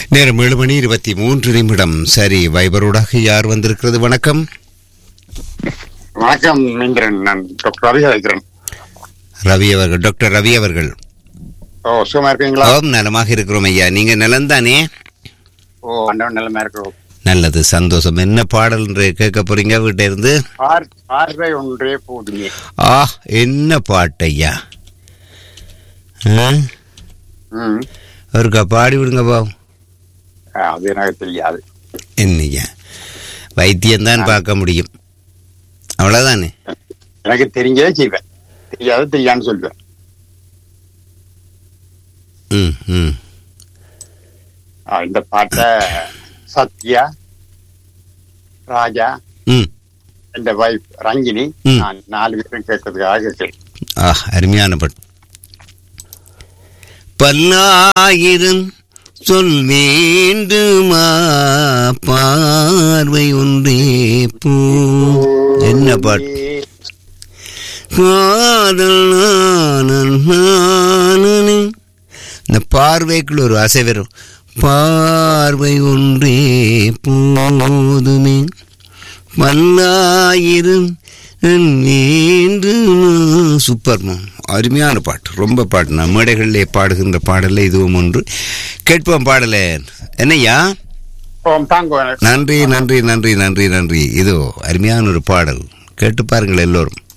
நேரம் ஏழு மணி இருபத்தி மூன்று நிமிடம் சரி வைபரோடாக யார் வந்திருக்கிறது வணக்கம் வணக்கம் இந்திரன் நான் டாக்டர் ரவி அழைக்கிறேன் ரவி அவர்கள் டாக்டர் ரவி அவர்கள் ஓ சுகமா இருக்கீங்களா ஓம் நலமாக இருக்கிறோம் ஐயா நீங்க நலம்தானே ஓ அண்டவன் நிலைமை இருக்கிறோம் நல்லது சந்தோஷம் என்ன பாடல் என்று கேட்க போறீங்க வீட்டை இருந்து பார்- பார்வை ஒன்றே போதுமே ஆ என்ன பாட்டு ஐயா ஆ? ம் ஒருக்கா பாடி விடுங்க பாவம் அது எனக்கு தெரியாது என்னையா வைத்தியம்தான் பார்க்க முடியும் அவ்வளவுதானே எனக்கு தெரிஞ்சதே செய்வேன் தெரியாது தெரியான்னு சொல்லுவேன் ம் ம் ஆ, இந்த பாட்டை சத்யா ராஜா ம் இந்த வைஃப் ரஞ்சினி ம். நான் நாலு பேரும் கேட்கறதுக்காக கேட்கிறேன் ஆ அருமையான பாட்டு பல்லாயிரம் சொல் வேண்டுமா பார்வை ஒன்றே போ என்ன பாட்டு காதல் நானன் நானனே. இந்த பார்வைக்குள்ள ஒரு அசை வரும் பார்வை ஒன்றே போதுமே பல்லாயிரம் என்று சூப்பர் அருமையான பாட்டு ரொம்ப பாட்டு நான் மேடைகளிலே பாடுகின்ற பாடல இதுவும் ஒன்று கேட்போம் பாடல என்னய்யா ஓம் தாங்கோ நன்றி நன்றி நன்றி நன்றி நன்றி இதோ அருமையான ஒரு பாடல் கேட்டு பாருங்கள் எல்லோரும்